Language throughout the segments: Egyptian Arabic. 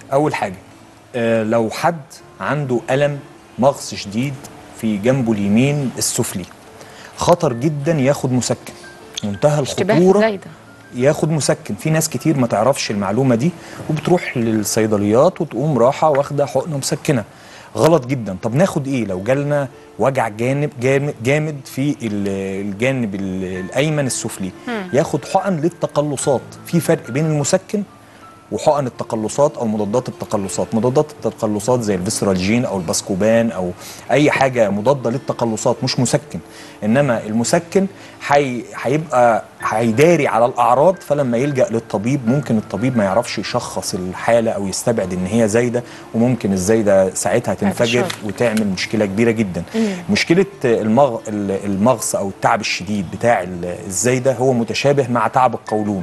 اول حاجه آه لو حد عنده الم مغص شديد في جنبه اليمين السفلي خطر جدا ياخد مسكن منتهى اشتباه الخطوره زايده ياخد مسكن في ناس كتير ما تعرفش المعلومه دي وبتروح للصيدليات وتقوم راحه واخده حقنه مسكنه غلط جدا طب ناخد ايه لو جالنا وجع جانب جامد, جامد في ال- الجانب ال- الايمن السفلي ياخد حقن للتقلصات في فرق بين المسكن وحقن التقلصات او مضادات التقلصات مضادات التقلصات زي الفيسرالجين او الباسكوبان او اي حاجه مضاده للتقلصات مش مسكن انما المسكن حي... هيبقى هيداري على الاعراض فلما يلجا للطبيب ممكن الطبيب ما يعرفش يشخص الحاله او يستبعد ان هي زايده وممكن الزايده ساعتها تنفجر الشر. وتعمل مشكله كبيره جدا مشكله المغ... المغص او التعب الشديد بتاع الزايده هو متشابه مع تعب القولون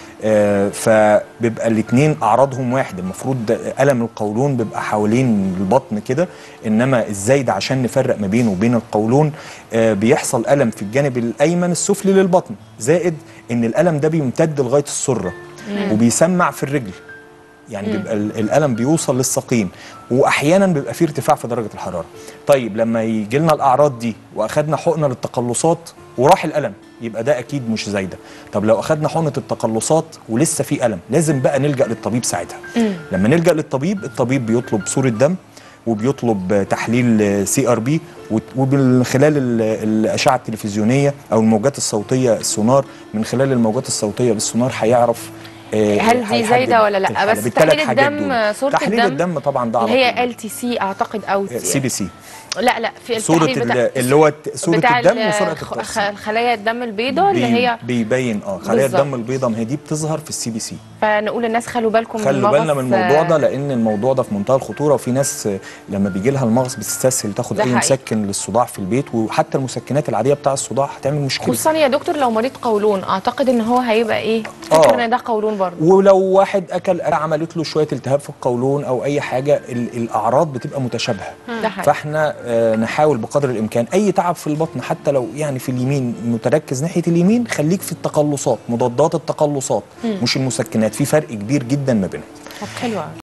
آه، فبيبقى الاثنين اعراضهم واحد المفروض ده الم القولون بيبقى حوالين البطن كده انما الزايده عشان نفرق ما بينه وبين القولون آه، بيحصل الم في الجانب الايمن السفلي للبطن زائد ان الالم ده بيمتد لغايه السره وبيسمع في الرجل يعني بيبقى ال- الالم بيوصل للساقين واحيانا بيبقى فيه ارتفاع في درجه الحراره طيب لما يجي لنا الاعراض دي واخدنا حقنه للتقلصات وراح الالم يبقى ده اكيد مش زايده طب لو اخدنا حقنه التقلصات ولسه في الم لازم بقى نلجا للطبيب ساعتها لما نلجا للطبيب الطبيب بيطلب صوره دم وبيطلب تحليل سي ار بي ومن خلال ال- الاشعه التلفزيونيه او الموجات الصوتيه السونار من خلال الموجات الصوتيه بالسونار هيعرف آه، هل دي هيحدد زايده ولا لا الحالة. بس بالتلات تحليل حاجات الدم دول. صوره تحليل الدم الدم طبعا ده على اللي هي طول. ال تي سي اعتقد او سي بي سي لا لا في صورة التحليل بتاع ال- اللي هو الت- صورة بتاع الدم ال- وسرعة خ- التوصيل. خ- خلايا الدم البيضاء اللي بي- هي بيبين اه خلايا بالظبط. الدم البيضاء ما هي دي بتظهر في السي بي سي فنقول للناس خلوا بالكم خلوا بالنا من المغص، الموضوع ده آه، لان الموضوع ده في منتهى الخطوره وفي ناس آه، لما بيجي لها المغص بتستسهل تاخد ده اي حقيقي. مسكن للصداع في البيت وحتى المسكنات العاديه بتاع الصداع هتعمل مشكله خصوصا يا دكتور لو مريض قولون اعتقد ان هو هيبقى ايه آه. فكر ان ده قولون برضه ولو واحد اكل عملت له شويه التهاب في القولون او اي حاجه ال- الاعراض بتبقى متشابهه ده حقيقي فاحنا آه، نحاول بقدر الامكان اي تعب في البطن حتى لو يعني في اليمين متركز ناحيه اليمين خليك في التقلصات مضادات التقلصات مش المسكنات في فرق كبير جدا ما بينهم طب حلو قوي